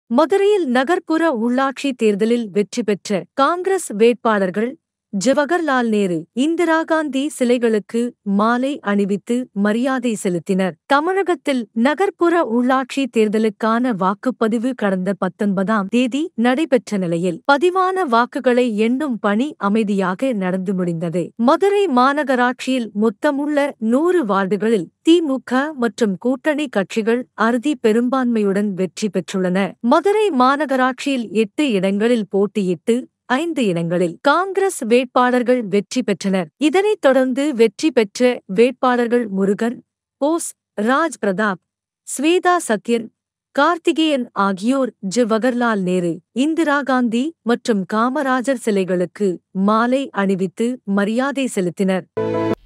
மதுரையில் நகர்ப்புற உள்ளாட்சி தேர்தலில் வெற்றி பெற்ற காங்கிரஸ் வேட்பாளர்கள் ஜவஹர்லால் நேரு இந்திரா காந்தி சிலைகளுக்கு மாலை அணிவித்து மரியாதை செலுத்தினர் தமிழகத்தில் நகர்ப்புற உள்ளாட்சி தேர்தலுக்கான வாக்குப்பதிவு கடந்த பத்தொன்பதாம் தேதி நடைபெற்ற நிலையில் பதிவான வாக்குகளை எண்ணும் பணி அமைதியாக நடந்து முடிந்தது மதுரை மாநகராட்சியில் மொத்தமுள்ள நூறு வார்டுகளில் திமுக மற்றும் கூட்டணி கட்சிகள் அறுதி பெரும்பான்மையுடன் வெற்றி பெற்றுள்ளன மதுரை மாநகராட்சியில் எட்டு இடங்களில் போட்டியிட்டு ஐந்து இடங்களில் காங்கிரஸ் வேட்பாளர்கள் வெற்றி பெற்றனர் இதனைத் தொடர்ந்து வெற்றி பெற்ற வேட்பாளர்கள் முருகன் போஸ் ராஜ் பிரதாப் ஸ்வேதா சத்யன் கார்த்திகேயன் ஆகியோர் ஜவஹர்லால் நேரு இந்திரா காந்தி மற்றும் காமராஜர் சிலைகளுக்கு மாலை அணிவித்து மரியாதை செலுத்தினர்